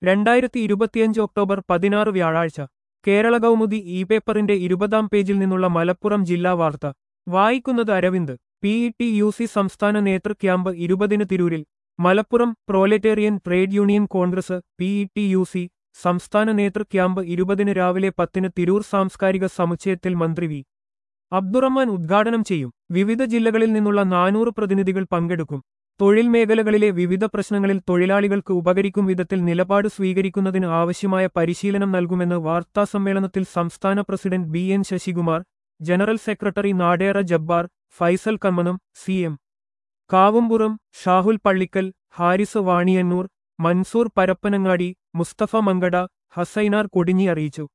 രണ്ടായിരത്തി ഇരുപത്തിയഞ്ച് ഒക്ടോബർ പതിനാറ് വ്യാഴാഴ്ച കേരള കൗമുദി ഇ പേപ്പറിന്റെ ഇരുപതാം പേജിൽ നിന്നുള്ള മലപ്പുറം ജില്ലാ വാർത്ത വായിക്കുന്നത് Aravind P E T U C സംസ്ഥാന നേതൃ ക്യാമ്പ് ഇരുപതിന് തിരൂരിൽ Malappuram proletarian trade union Congress P E T U C സംസ്ഥാന നേതൃ ക്യാമ്പ് ഇരുപതിന് രാവിലെ പത്തിന് തിരൂർ സാംസ്കാരിക സമുച്ചയത്തിൽ മന്ത്രി വി അബ്ദുറഹ്മാൻ ഉദ്ഘാടനം ചെയ്യും വിവിധ ജില്ലകളിൽ നിന്നുള്ള നാനൂറ് പ്രതിനിധികൾ പങ്കെടുക്കും തൊഴിൽ മേഖലകളിലെ വിവിധ പ്രശ്നങ്ങളിൽ തൊഴിലാളികൾക്ക് ഉപകരിക്കും വിധത്തിൽ നിലപാട് സ്വീകരിക്കുന്നതിന് ആവശ്യമായ പരിശീലനം നൽകുമെന്ന് വാർത്താസമ്മേളനത്തിൽ സംസ്ഥാന president B N Sasikumar general secretary നാടേറ ജബ്ബാർ ഫൈസൽ കമ്മനം സി എം കാവുംപുറം ഷാഹുൽ പള്ളിക്കൽ ഹാരിസ് വാണിയന്നൂർ മൻസൂർ പരപ്പനങ്ങാടി മുസ്തഫ മങ്കട ഹസൈനാർ കൊടിഞ്ഞി അറിയിച്ചു